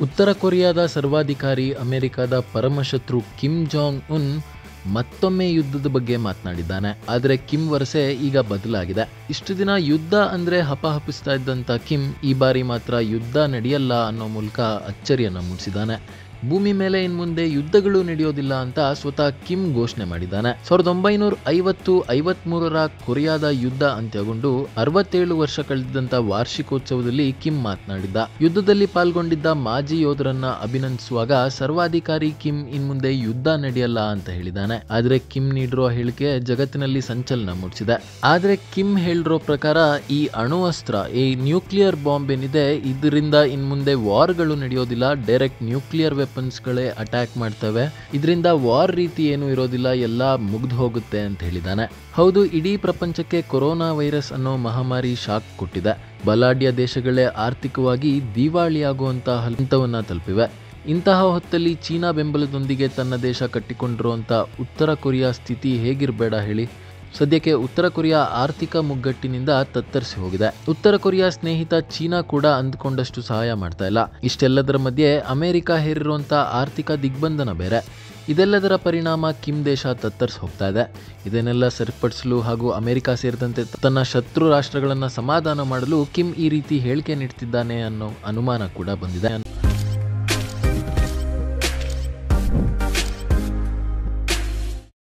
ಉತ್ತರ ಕೊರಿಯಾದ ಸರ್ವಾಧಿಕಾರಿ ಅಮೆರಿಕದ ಪರಮಶತ್ರು ಕಿಮ್ ಜಾಂಗ್ ಉನ್ ಮತ್ತೊಮ್ಮೆ ಯುದ್ಧದ ಬಗ್ಗೆ ಮಾತನಾಡಿದ್ದಾನೆ ಆದರೆ ಕಿಮ್ ವರಸೆ ಈಗ ಬದಲಾಗಿದೆ ಇಷ್ಟು ದಿನ ಯುದ್ಧ ಅಂದ್ರೆ ಹಪಹಪಿಸ್ತಾ ಇದ್ದಂತ ಕಿಮ್ ಈ ಬಾರಿ ಮಾತ್ರ ಯುದ್ಧ ನಡೆಯಲ್ಲ ಅನ್ನೋ ಮೂಲಕ ಅಚ್ಚರಿಯನ್ನ ಮೂಡಿಸಿದ್ದಾನೆ ಭೂಮಿ ಮೇಲೆ ಇನ್ ಮುಂದೆ ಯುದ್ಧಗಳು ನಡೆಯೋದಿಲ್ಲ ಅಂತ ಸ್ವತಃ ಕಿಮ್ ಘೋಷಣೆ ಮಾಡಿದ್ದಾನೆ ಸಾವಿರದ ಒಂಬೈನೂರ ಐವತ್ತು ಐವತ್ಮೂರರ ಕೊರಿಯಾದ ಯುದ್ಧ ಅಂತ್ಯಗೊಂಡು ಅರವತ್ತೇಳು ವರ್ಷ ಕಳೆದಿದ್ದಂತ ವಾರ್ಷಿಕೋತ್ಸವದಲ್ಲಿ ಕಿಮ್ ಮಾತನಾಡಿದ್ದ ಯುದ್ಧದಲ್ಲಿ ಪಾಲ್ಗೊಂಡಿದ್ದ ಮಾಜಿ ಯೋಧರನ್ನ ಅಭಿನಂದಿಸುವಾಗ ಸರ್ವಾಧಿಕಾರಿ ಕಿಮ್ ಇನ್ ಮುಂದೆ ಯುದ್ಧ ನಡೆಯಲ್ಲ ಅಂತ ಹೇಳಿದ್ದಾನೆ ಆದ್ರೆ ಕಿಮ್ ನೀಡಿರೋ ಹೇಳಿಕೆ ಜಗತ್ತಿನಲ್ಲಿ ಸಂಚಲನ ಮೂಡಿಸಿದೆ ಆದ್ರೆ ಕಿಮ್ ಹೇಳಿರೋ ಪ್ರಕಾರ ಈ ಅಣುಅಸ್ತ್ರ ಈ ನ್ಯೂಕ್ಲಿಯರ್ ಬಾಂಬ್ ಏನಿದೆ ಇದರಿಂದ ಇನ್ ಮುಂದೆ ವಾರ್ಗಳು ನಡೆಯೋದಿಲ್ಲ ಡೈರೆಕ್ಟ್ ನ್ಯೂಕ್ಲಿಯರ್ ವೆಪನ್ಸ್ಗಳೇ ಅಟ್ಯಾಕ್ ಮಾಡ್ತವೆ ಇದರಿಂದ ವಾರ್ ರೀತಿ ಏನು ಇರೋದಿಲ್ಲ ಎಲ್ಲ ಮುಗ್ದು ಹೋಗುತ್ತೆ ಅಂತ ಹೇಳಿದ್ದಾನೆ ಹೌದು ಇಡೀ ಪ್ರಪಂಚಕ್ಕೆ ಕೊರೋನಾ ವೈರಸ್ ಅನ್ನೋ ಮಹಾಮಾರಿ ಶಾಕ್ ಕೊಟ್ಟಿದೆ ಬಲಾಢ್ಯ ದೇಶಗಳೇ ಆರ್ಥಿಕವಾಗಿ ದಿವಾಳಿಯಾಗುವಂತಹ ಹಂತವನ್ನ ತಲುಪಿವೆ ಇಂತಹ ಹೊತ್ತಲ್ಲಿ ಚೀನಾ ಬೆಂಬಲದೊಂದಿಗೆ ತನ್ನ ದೇಶ ಕಟ್ಟಿಕೊಂಡಿರುವಂಥ ಉತ್ತರ ಕೊರಿಯಾ ಸ್ಥಿತಿ ಹೇಗಿರಬೇಡ ಹೇಳಿ ಸದ್ಯಕ್ಕೆ ಉತ್ತರ ಕೊರಿಯಾ ಆರ್ಥಿಕ ಮುಗ್ಗಟ್ಟಿನಿಂದ ತತ್ತರಿಸಿ ಹೋಗಿದೆ ಉತ್ತರ ಕೊರಿಯಾ ಸ್ನೇಹಿತ ಚೀನಾ ಕೂಡ ಅಂದ್ಕೊಂಡಷ್ಟು ಸಹಾಯ ಮಾಡ್ತಾ ಇಲ್ಲ ಇಷ್ಟೆಲ್ಲದರ ಮಧ್ಯೆ ಅಮೆರಿಕ ಹೇರಿರುವಂಥ ಆರ್ಥಿಕ ದಿಗ್ಬಂಧನ ಬೇರೆ ಇದೆಲ್ಲದರ ಪರಿಣಾಮ ಕಿಮ್ ದೇಶ ತತ್ತರಿಸಿ ಹೋಗ್ತಾ ಇದೆ ಇದನ್ನೆಲ್ಲ ಸರಿಪಡಿಸಲು ಹಾಗೂ ಅಮೆರಿಕ ಸೇರಿದಂತೆ ತನ್ನ ಶತ್ರು ರಾಷ್ಟ್ರಗಳನ್ನು ಸಮಾಧಾನ ಮಾಡಲು ಕಿಮ್ ಈ ರೀತಿ ಹೇಳಿಕೆ ನೀಡ್ತಿದ್ದಾನೆ ಅನ್ನೋ ಅನುಮಾನ ಕೂಡ ಬಂದಿದೆ